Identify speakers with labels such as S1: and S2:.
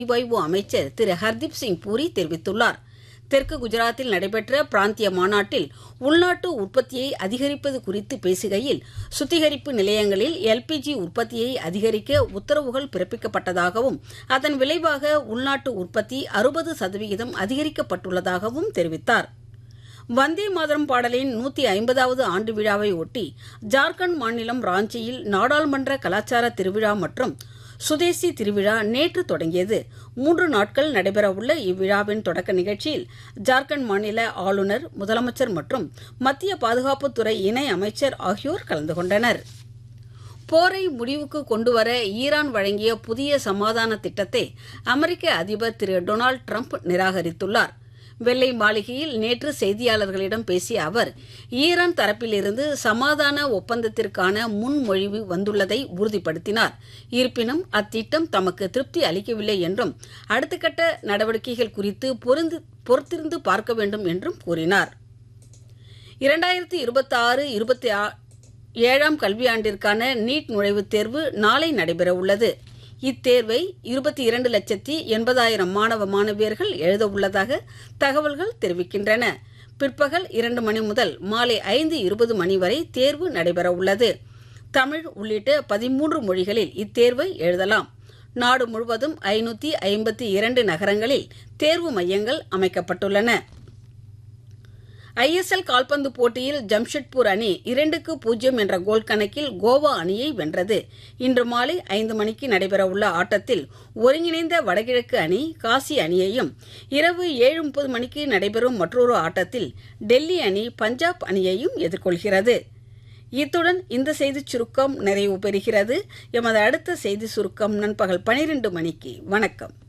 S1: எரிவாயு அமைச்சர் திரு ஹர்தீப் சிங் பூரி தெரிவித்துள்ளார் தெற்கு குஜராத்தில் நடைபெற்ற பிராந்திய மாநாட்டில் உள்நாட்டு உற்பத்தியை அதிகரிப்பது குறித்து பேசுகையில் சுத்திகரிப்பு நிலையங்களில் எல்பிஜி உற்பத்தியை அதிகரிக்க உத்தரவுகள் பிறப்பிக்கப்பட்டதாகவும் அதன் விளைவாக உள்நாட்டு உற்பத்தி அறுபது சதவிகிதம் அதிகரிக்கப்பட்டுள்ளதாகவும் தெரிவித்தார் வந்தே மாதரம் பாடலின் நூத்தி ஐம்பதாவது ஆண்டு விழாவை ஒட்டி ஜார்க்கண்ட் மாநிலம் ராஞ்சியில் நாடாளுமன்ற கலாச்சார திருவிழா மற்றும் சுதேசி திருவிழா நேற்று தொடங்கியது மூன்று நாட்கள் நடைபெறவுள்ள இவ்விழாவின் தொடக்க நிகழ்ச்சியில் ஜார்க்கண்ட் மாநில ஆளுநர் முதலமைச்சர் மற்றும் மத்திய பாதுகாப்புத்துறை இணை அமைச்சர் ஆகியோர் கலந்து கொண்டனர் போரை முடிவுக்கு கொண்டுவர ஈரான் வழங்கிய புதிய சமாதான திட்டத்தை அமெரிக்க அதிபர் திரு டொனால்டு ட்ரம்ப் நிராகரித்துள்ளார் வெள்ளை மாளிகையில் நேற்று செய்தியாளர்களிடம் பேசிய அவர் ஈரான் தரப்பிலிருந்து சமாதான ஒப்பந்தத்திற்கான முன்மொழிவு வந்துள்ளதை உறுதிப்படுத்தினார் இருப்பினும் அத்திட்டம் தமக்கு திருப்தி அளிக்கவில்லை என்றும் அடுத்த கட்ட நடவடிக்கைகள் குறித்து பொருந்து பொறுத்திருந்து பார்க்க வேண்டும் என்றும் கூறினார் இரண்டாயிரத்தி இருபத்தி ஆறு இருபத்தி ஏழாம் கல்வியாண்டிற்கான நீட் நுழைவுத் தேர்வு நாளை நடைபெறவுள்ளது இத்தேர்வை இருபத்தி இரண்டு லட்சத்தி எண்பதாயிரம் மாணவ மாணவியர்கள் எழுத உள்ளதாக தகவல்கள் தெரிவிக்கின்றன பிற்பகல் இரண்டு மணி முதல் மாலை ஐந்து இருபது மணி வரை தேர்வு நடைபெறவுள்ளது தமிழ் உள்ளிட்ட பதிமூன்று மொழிகளில் இத்தேர்வை எழுதலாம் நாடு முழுவதும் ஐநூத்தி ஐம்பத்தி இரண்டு நகரங்களில் தேர்வு மையங்கள் அமைக்கப்பட்டுள்ளன ஐஎஸ்எல் கால்பந்து போட்டியில் ஜம்ஷெட்பூர் அணி இரண்டுக்கு பூஜ்ஜியம் என்ற கோல் கணக்கில் கோவா அணியை வென்றது இன்று மாலை ஐந்து மணிக்கு நடைபெறவுள்ள ஆட்டத்தில் ஒருங்கிணைந்த வடகிழக்கு அணி காசி அணியையும் இரவு ஏழு முப்பது மணிக்கு நடைபெறும் மற்றொரு ஆட்டத்தில் டெல்லி அணி பஞ்சாப் அணியையும் எதிர்கொள்கிறது இத்துடன் இந்த செய்திச் சுருக்கம் நிறைவு பெறுகிறது எமது அடுத்த செய்தி சுருக்கம் நண்பகல் பனிரெண்டு மணிக்கு வணக்கம்